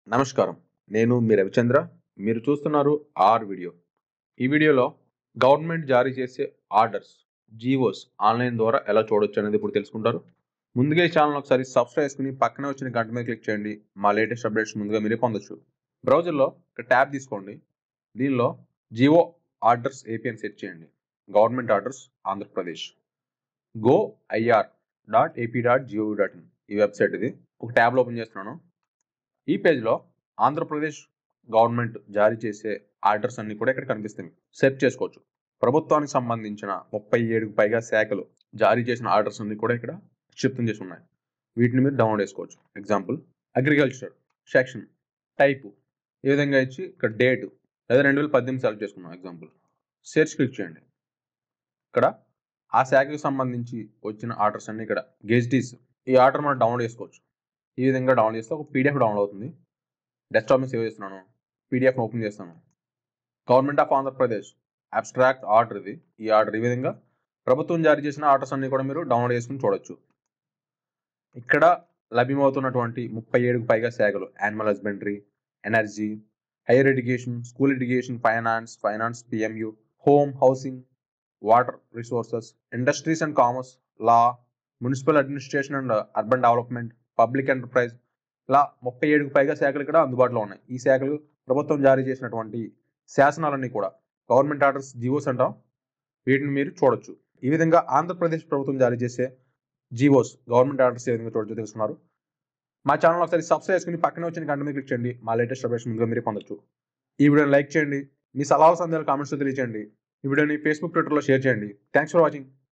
నమస్కారం నేను మీ రవిచంద్ర మీరు చూస్తున్నారు ఆర్ వీడియో ఈ వీడియోలో గవర్నమెంట్ జారీ చేసే ఆర్డర్స్ జీవోస్ ఆన్లైన్ ద్వారా ఎలా చూడొచ్చు అనేది ఇప్పుడు తెలుసుకుంటారు ముందుగా ఈ ఛానల్ ఒకసారి సబ్స్క్రైబ్ చేసుకుని పక్కనే వచ్చిన గంట మీద క్లిక్ చేయండి మా లేటెస్ట్ అప్డేట్స్ ముందుగా మీరే పొందొచ్చు బ్రౌజర్లో ఒక ట్యాబ్ తీసుకోండి దీనిలో జివో ఆర్డర్స్ ఏపీఎన్ సెట్ చేయండి government orders Andhra Pradesh GO IR dot AP dot gov dot in ఈ వెబ్సైట్ ఇది ఒక ట్యాబ్లో ఓపెన్ చేస్తున్నాను ఈ పేజ్లో ఆంధ్రప్రదేశ్ గవర్నమెంట్ జారీ చేసే ఆర్డర్స్ అన్ని కూడా ఇక్కడ కనిపిస్తాయి సెర్చ్ చేసుకోవచ్చు ప్రభుత్వానికి సంబంధించిన ముప్పై ఏడుకు పైగా శాఖలు జారీ చేసిన ఆర్డర్స్ అన్ని కూడా ఇక్కడ నిక్షిప్తం చేసి ఉన్నాయి వీటిని మీరు డౌన్లోడ్ చేసుకోవచ్చు ఎగ్జాంపుల్ అగ్రికల్చర్ సెక్షన్ టైపు ఈ విధంగా ఇచ్చి ఇక్కడ డేట్ లేదా రెండు వేల పద్దెనిమిది సెలెక్ట్ చేసుకున్నాం ఎగ్జాంపుల్ సెర్చ్ క్లిక్ చేయండి ఇక్కడ ఆ శాఖకు సంబంధించి వచ్చిన ఆర్డర్స్ అన్ని ఇక్కడ గెజిటీస్ ఈ ఆర్డర్ మనం డౌన్లోడ్ చేసుకోవచ్చు ఈ విధంగా డౌన్లోడ్ చేస్తే ఒక పీడిఎఫ్ డౌన్లోడ్ అవుతుంది డెస్క్టాప్ మీద సేవ్ చేస్తున్నాను పీడిఎఫ్ ఓపెన్ చేస్తాను government of Andhra Pradesh abstract order ఇది ఈ ఆర్డర్ ఈ విధంగా ప్రభుత్వం జారీ చేసిన ఆర్డర్స్ అన్ని కూడా మీరు డౌన్లోడ్ చేసుకుని చూడొచ్చు ఇక్కడ లభ్యమవుతున్నటువంటి ముప్పై ఏడుకు పైగా శాఖలు animal husbandry energy higher education school education finance finance PMU home housing water resources industries and commerce law municipal administration and urban development public enterprise ఇలా ముప్పై ఏడుకు పైగా శాఖలు ఇక్కడ అందుబాటులో ఉన్నాయి ఈ శాఖలు ప్రభుత్వం జారీ చేసినటువంటి శాసనాలన్నీ కూడా గవర్నమెంట్ ఆర్డర్స్ జీవోస్ అంటాం వీటిని మీరు చూడొచ్చు ఈ విధంగా ఆంధ్రప్రదేశ్ ప్రభుత్వం జారీ చేసే జీవోస్ గవర్నమెంట్ ఆర్డర్స్ ఏ విధంగా చూడొచ్చు తెలుసుకున్నారు మా ఛానల్ ఒకసారి సబ్స్క్రైబ్ చేసుకుని పక్కనే వచ్చిన గంట మీద క్లిక్ చేయండి మా లేటెస్ట్ అప్డేట్స్ ముందుగా మీరు పొందొచ్చు ఈ వీడియోని లైక్ చేయండి మీ సలహాలు సందేహాలు కామెంట్స్లో తెలియచేయండి ఈ వీడియోని ఫేస్బుక్ ట్విట్టర్లో షేర్ చేయండి థ్యాంక్స్ ఫర్ వాచింగ్